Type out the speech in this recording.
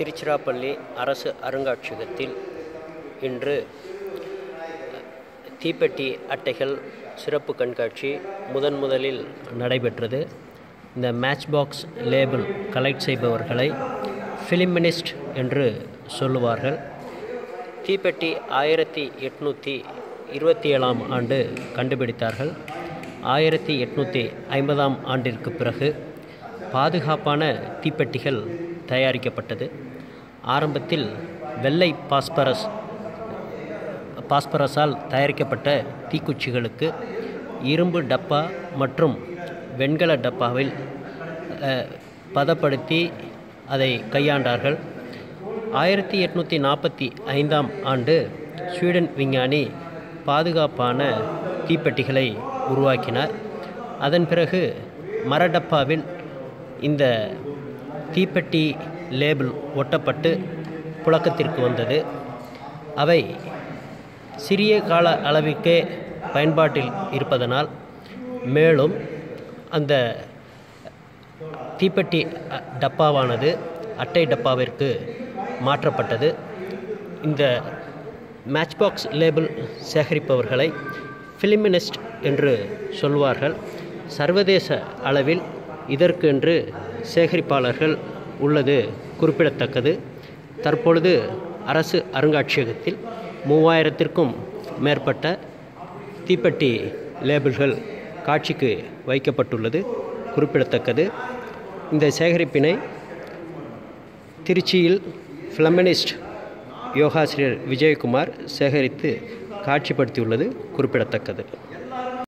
திருச்சிராப்பள்ளி அரசு அருங்காட்சியகத்தில் இன்று தீப்பெட்டி அட்டைகள் சிறப்பு கண்காட்சி முதன் முதலில் நடைபெற்றது இந்த மேட்ச் பாக்ஸ் லேபிள் கலெக்ட் செய்பவர்களை ஃபிலிமினிஸ்ட் என்று சொல்லுவார்கள் தீப்பெட்டி ஆயிரத்தி எட்நூற்றி இருபத்தி ஏழாம் ஆண்டு கண்டுபிடித்தார்கள் ஆயிரத்தி எட்நூற்றி ஐம்பதாம் ஆண்டிற்கு பிறகு பாதுகாப்பான தீப்பெட்டிகள் தயாரிக்கப்பட்டது ஆரம்பத்தில் வெள்ளை பாஸ்பரஸ் பாஸ்பரஸால் தயாரிக்கப்பட்ட தீக்குச்சிகளுக்கு இரும்பு டப்பா மற்றும் வெண்கல டப்பாவில் அஹ், பதப்படுத்தி அதை கையாண்டார்கள் ஆயிரத்தி எட்நூற்றி நாற்பத்தி ஐந்தாம் ஆண்டு ஸ்வீடன் விஞ்ஞானி பாதுகாப்பான தீப்பெட்டிகளை உருவாக்கினார் அதன் பிறகு மரடப்பாவில் இந்த தீப்பெட்டி லேபிள் ஒட்டப்பட்டு புழக்கத்திற்கு வந்தது அவை சிறிய கால அளவிற்கே பயன்பாட்டில் இருப்பதனால் மேலும் அந்த தீப்பெட்டி அ- டப்பாவானது அட்டை டப்பாவிற்கு மாற்றப்பட்டது இந்த மேட்ச் பாக்ஸ் லேபிள் சேகரிப்பவர்களை ஃபிலிமினிஸ்ட் என்று சொல்வார்கள் சர்வதேச அளவில் இதற்கென்று சேகரிப்பாளர்கள் உள்ளது குறிப்பிடத்தக்கது தற்பொழுது அரசு அருங்காட்சியகத்தில் மூவாயிரத்திற்கும் மேற்பட்ட தீப்பெட்டி லேபிள்கள் காட்சிக்கு வைக்கப்பட்டுள்ளது குறிப்பிடத்தக்கது இந்த சேகரிப்பினை திருச்சியில் ஃபிளமினிஸ்ட் யோகாசிரியர் விஜயகுமார் சேகரித்து காட்சிப்படுத்தியுள்ளது குறிப்பிடத்தக்கது